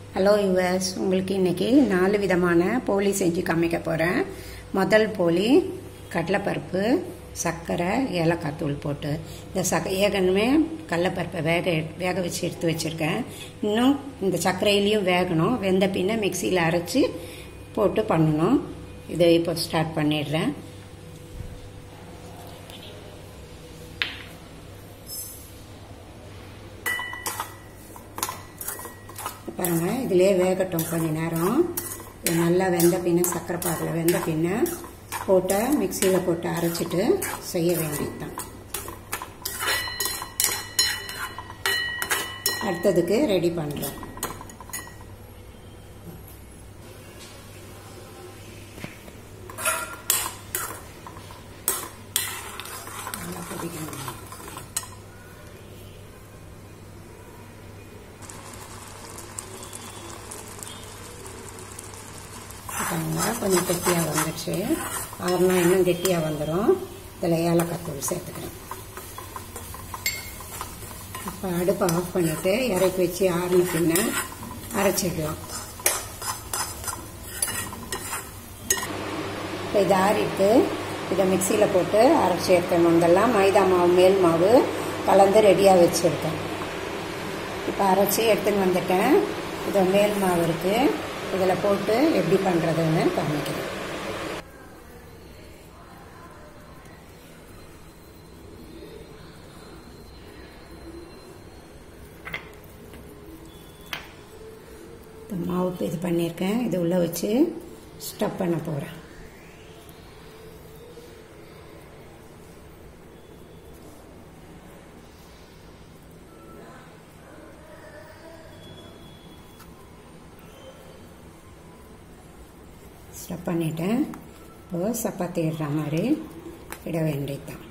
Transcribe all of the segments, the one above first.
hello yours உங்களுக்கு இன்னைக்கு நாலு விதமான போலி செஞ்சு காமிக்க போகிறேன் முதல் போலி கடலைப்பருப்பு சர்க்கரை ஏலக்காய் தூள் போட்டு இந்த சக்க ஏற்கனவே கடலைப்பருப்பை வேக வேக வச்சு எடுத்து வச்சுருக்கேன் இன்னும் இந்த சர்க்கரையிலையும் வேகணும் வெந்த பின்ன மிக்சியில் அரைச்சி போட்டு பண்ணணும் இதை இப்போ ஸ்டார்ட் பண்ணிடுறேன் பாருங்க இதிலே வேகட்டும் கொஞ்ச நேரம் இது நல்லா வெந்த பின்ன சர்க்கரை பாகில் வெந்த பின்ன போட்ட மிக்சியில் போட்டு அரைச்சிட்டு செய்ய வேண்டியதுதான் அடுத்ததுக்கு ரெடி பண்ணுறேன் நல்லா கொதிக்கணும் பாருங்க கொஞ்சம் கெட்டியாக வந்துடுச்சு ஆறுனா இன்னும் கெட்டியாக வந்துடும் இதில் ஏலக்காய் தூள் சேர்த்துக்கிறேன் இப்போ அடுப்பை ஆஃப் பண்ணிவிட்டு இறக்கி வச்சு ஆறுன பின்ன அரைச்சிடலாம் இப்போ இதை ஆறிட்டு இதை மிக்சியில் போட்டு அரைச்சி எடுக்கணும் இதெல்லாம் மைதா மாவு மேல் மாவு கலந்து ரெடியாக வச்சுருக்கேன் இப்போ அரைச்சி எடுத்துன்னு வந்துட்டேன் இதை மேல் மாவு இருக்குது இதில் போட்டு எப்படி பண்ணுறதுன்னு காமிக்கிறேன் இப்போ மாவு இது பண்ணியிருக்கேன் இது உள்ளே வச்சு ஸ்டப் பண்ண போகிறேன் ஸ்டப் பண்ணிட்டேன் இப்போ சப்பாத்தி இடுற மாதிரி இட வேண்டியதுதான்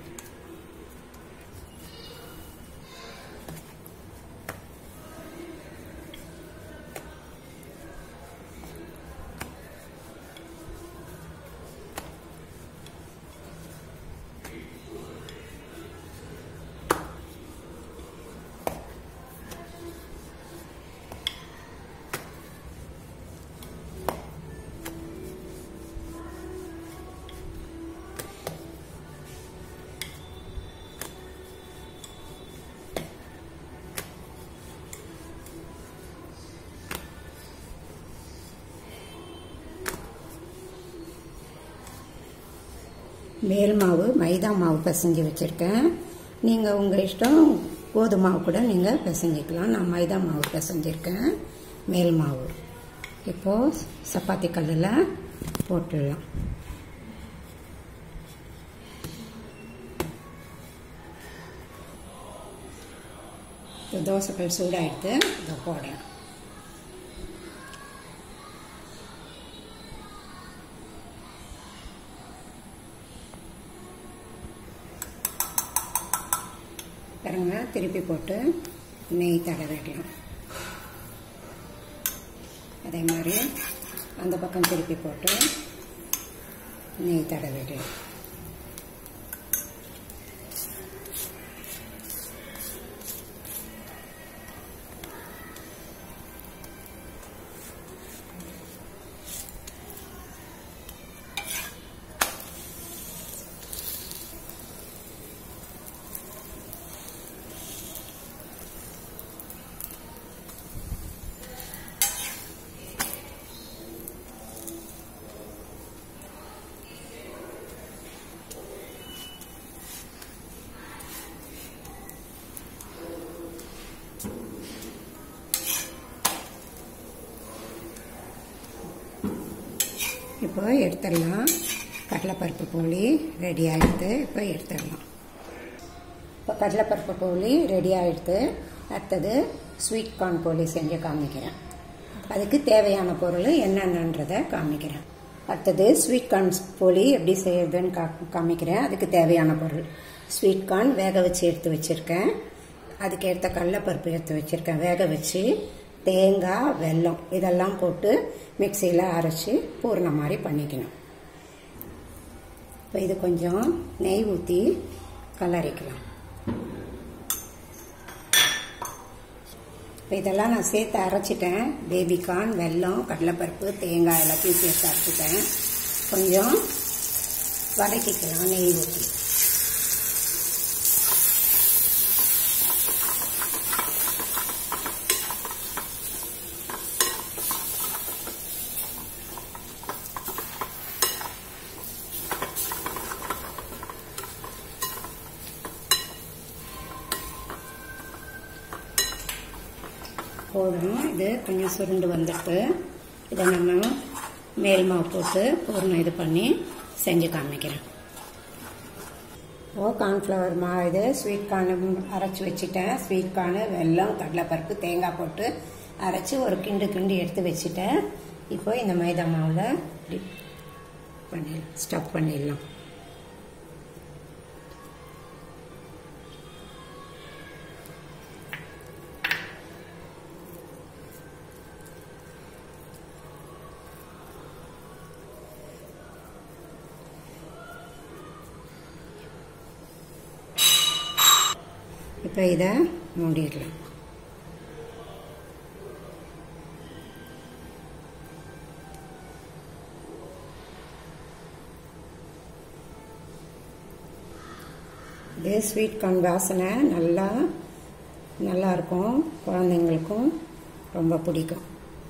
மேல் மாவு மைதா மாவு பிசைஞ்சு வச்சுருக்கேன் நீங்கள் உங்கள் இஷ்டம் கோதுமை மாவு கூட நீங்கள் பிசைஞ்சிக்கலாம் நான் மைதா மாவு பிசைஞ்சிருக்கேன் மேல் மாவு இப்போது சப்பாத்தி கல்லில் போட்டுடலாம் தோசைக்கல் சூடாகிடுது இதை போடலாம் பாருங்க திருப்பி போட்டு நெய் தடவிடலாம் அதே மாதிரி அந்த பக்கம் திருப்பி போட்டு நெய் தடவிடலாம் இப்போ எடுத்துடலாம் கடலைப்பருப்பு போலி ரெடி ஆகிடுது இப்போ எடுத்துடலாம் இப்போ கடலைப்பருப்பு போலி ரெடி ஆகிடுது அடுத்தது ஸ்வீட் கார்ன் போலி செஞ்சு காமிக்கிறேன் அதுக்கு தேவையான பொருள் என்னென்னன்றதை காமிக்கிறேன் அடுத்தது ஸ்வீட் கார்ன் போலி எப்படி செய்யறதுன்னு கா காமிக்கிறேன் அதுக்கு தேவையான பொருள் ஸ்வீட் கார்ன் வேக வச்சு எடுத்து வச்சுருக்கேன் அதுக்கு ஏற்ற கடலைப்பருப்பு எடுத்து வச்சுருக்கேன் வேக வச்சு தேங்காய் வெல்லம் இதெல்லாம் போட்டு மிக்சியில் அரைச்சி பூர்ண மாதிரி பண்ணிக்கணும் இப்போ இது கொஞ்சம் நெய் ஊற்றி கலரிக்கலாம் இப்போ இதெல்லாம் நான் சேர்த்து அரைச்சிட்டேன் பேபிகார்ன் வெல்லம் கடலைப்பருப்பு தேங்காய் எல்லாத்தையும் சேர்த்து அரைச்சிட்டேன் கொஞ்சம் வதக்கிக்கலாம் நெய் ஊற்றி போடணும் இது கொஞ்சம் சுருண்டு வந்துட்டு இதை நம்ம மேல் மாவு போட்டு பூர்ணம் இது பண்ணி செஞ்சு காமிக்கிறேன் ஓ கார்ன்ஃப்ளவர் மா இது ஸ்வீட் கார்னு அரைச்சி வச்சுட்டேன் ஸ்வீட் கார்னு வெல்லம் கடலைப்பருப்பு தேங்காய் போட்டு அரைச்சி ஒரு கிண்டு கிண்டு எடுத்து வச்சுட்டேன் இப்போ இந்த மைதா மாவில் இப்படி பண்ணிடலாம் ஸ்டஃப் பண்ணிடலாம் இப்போ இதை மூடிடலாம் இது ஸ்வீட் கார்ன் வாசனை நல்லா நல்லா இருக்கும் குழந்தைங்களுக்கும் ரொம்ப பிடிக்கும்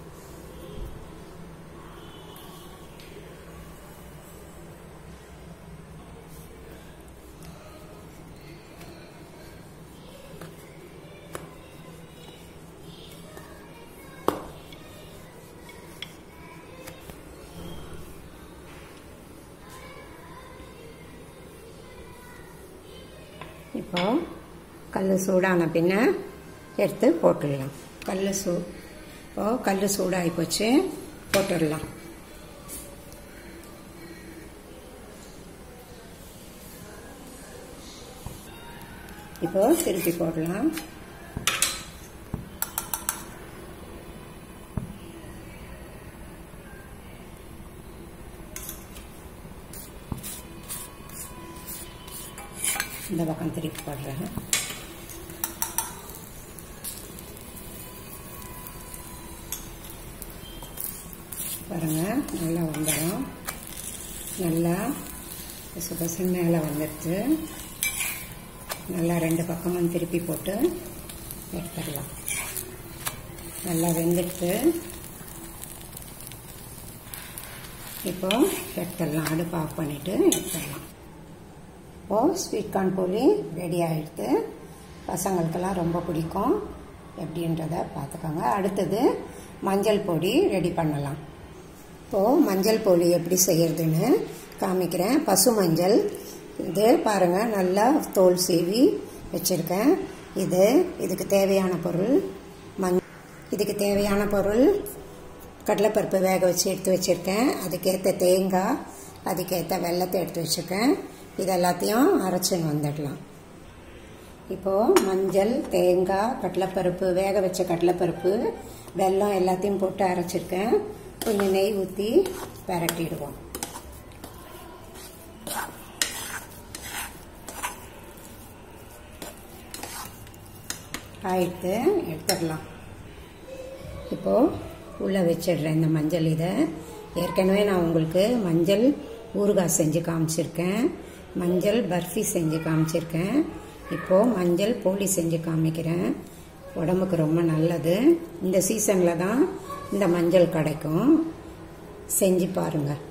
இப்போ கல் சூடான பின்ன எடுத்து போட்டுடலாம் கல் சூ இப்போ கல் சூடாகி போச்சு போட்டுடலாம் இப்போ திருப்பி போடலாம் இந்த பக்கம் திருப்பி போடுறேன் பாருங்க நல்லா வந்துடும் நல்லா சுபசு மேலே வந்துடுச்சு நல்லா ரெண்டு பக்கமும் திருப்பி போட்டு எடுத்துடலாம் நல்லா வெந்துடுச்சு இப்போ எடுத்துடலாம் அடுப்பு ஆஃப் பண்ணிவிட்டு எடுத்துடலாம் இப்போது ஸ்வீட் கார்ன் போலி ரெடி ஆகிடுது பசங்களுக்கெல்லாம் ரொம்ப பிடிக்கும் எப்படின்றத பார்த்துக்கோங்க அடுத்தது மஞ்சள் பொடி ரெடி பண்ணலாம் இப்போது மஞ்சள் பொடி எப்படி செய்யறதுன்னு காமிக்கிறேன் பசு மஞ்சள் இது பாருங்கள் நல்லா தோல் சீவி வச்சுருக்கேன் இது இதுக்கு தேவையான பொருள் மஞ் இதுக்கு தேவையான பொருள் கடலைப்பருப்பு வேக வச்சு எடுத்து வச்சுருக்கேன் அதுக்கேற்ற தேங்காய் அதுக்கேற்ற வெள்ளத்தை எடுத்து வச்சுருக்கேன் இது எல்லாத்தையும் அரைச்சின்னு வந்துடலாம் இப்போது மஞ்சள் தேங்காய் கடலைப்பருப்பு வேக வச்ச கடலைப்பருப்பு வெல்லம் எல்லாத்தையும் போட்டு அரைச்சிருக்கேன் கொஞ்சம் நெய் ஊற்றி பரட்டிடுவோம் ஆயிடுத்து எடுத்துடலாம் இப்போது உள்ளே வச்சிடுறேன் இந்த மஞ்சள் இதை ஏற்கனவே நான் உங்களுக்கு மஞ்சள் ஊறுகாய் செஞ்சு காமிச்சிருக்கேன் மஞ்சள் பர்ஃபி செஞ்சு காமிச்சிருக்கேன் இப்போது மஞ்சள் போலி செஞ்சு காமிக்கிறேன் உடம்புக்கு ரொம்ப நல்லது இந்த சீசனில் தான் இந்த மஞ்சள் கிடைக்கும் செஞ்சு பாருங்கள்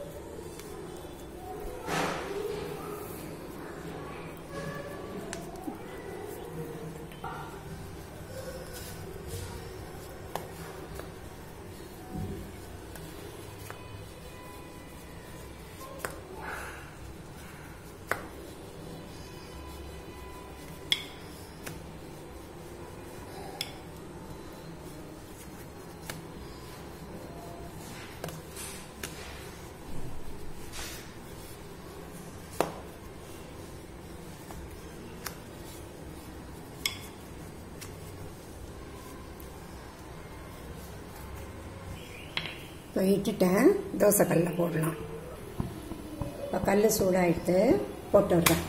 இப்போ இட்டுட்டேன் தோசை கல்லில் போடலாம் இப்போ கல் சூடாகிட்டு போட்டுடுறேன்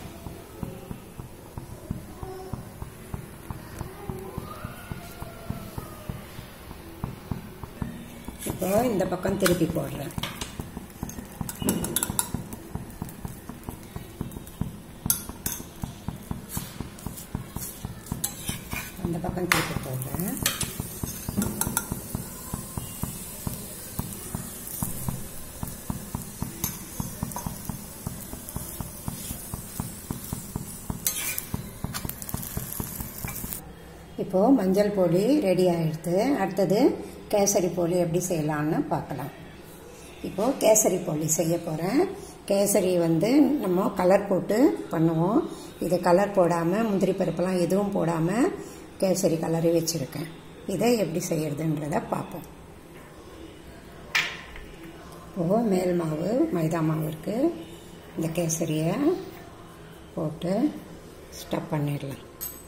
இப்போ இந்த பக்கம் திருப்பி போடுறேன் அந்த பக்கம் திருப்பி போடுறேன் இப்போது மஞ்சள் பொடி ரெடி ஆகிடுது அடுத்தது கேசரி போலி எப்படி செய்யலான்னு பார்க்கலாம் இப்போது கேசரி போலி செய்ய போகிறேன் கேசரி வந்து நம்ம கலர் போட்டு பண்ணுவோம் இது கலர் போடாமல் முந்திரி பருப்பெல்லாம் எதுவும் போடாமல் கேசரி கலரி வச்சுருக்கேன் இதை எப்படி செய்யறதுன்றத பார்ப்போம் இப்போ மேல் மாவு மைதா மாவு இருக்குது இந்த கேசரியை போட்டு ஸ்டப் பண்ணிடலாம்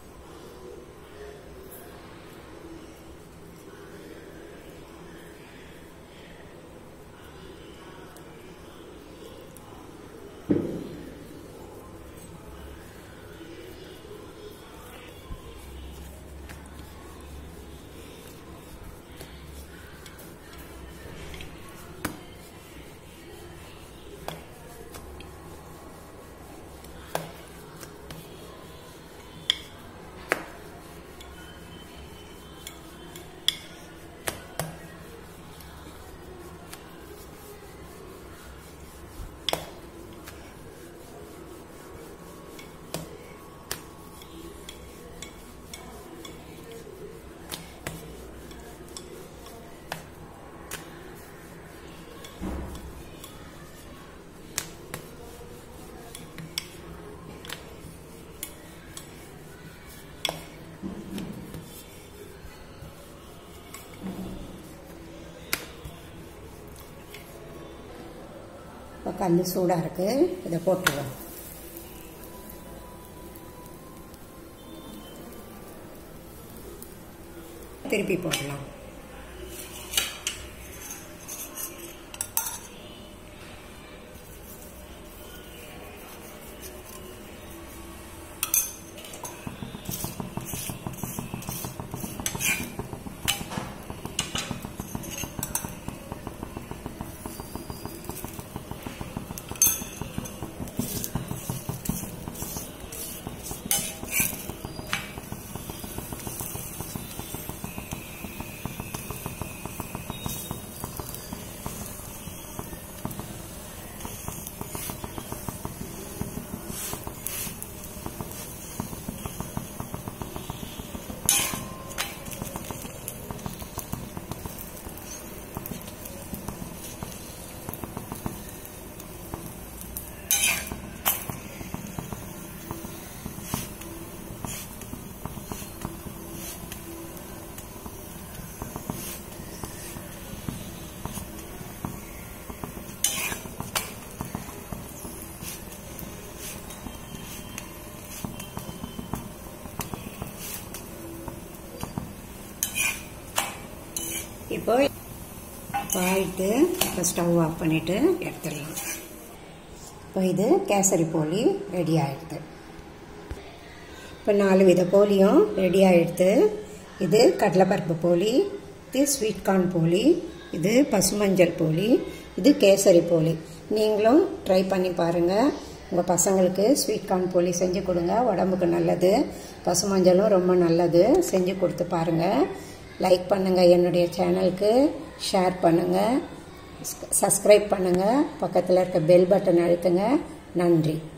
இப்போ கல் சூடாக இருக்குது இதை போட்டுருவோம் திருப்பி போடலாம் இப்போ ஆயிட்டு இப்போ ஸ்டவ் ஆஃப் பண்ணிவிட்டு எடுத்துடலாம் இப்போ இது கேசரி போலி ரெடி ஆகிடுது இப்போ நாலு வித போலியும் ரெடி ஆகிடுது இது கடலைப்பருப்பு போலி இது ஸ்வீட் கார்ன் போலி இது பசுமஞ்சள் போலி இது கேசரி போலி நீங்களும் ட்ரை பண்ணி பாருங்கள் உங்கள் பசங்களுக்கு ஸ்வீட் கார்ன் போலி செஞ்சு கொடுங்க உடம்புக்கு நல்லது பசுமஞ்சளும் ரொம்ப நல்லது செஞ்சு கொடுத்து பாருங்கள் லைக் பண்ணுங்கள் என்னுடைய சேனலுக்கு ஷேர் பண்ணுங்கள் சப்ஸ்கிரைப் பண்ணுங்கள் பக்கத்தில் இருக்க பெல் பட்டன் அழுத்துங்க நன்றி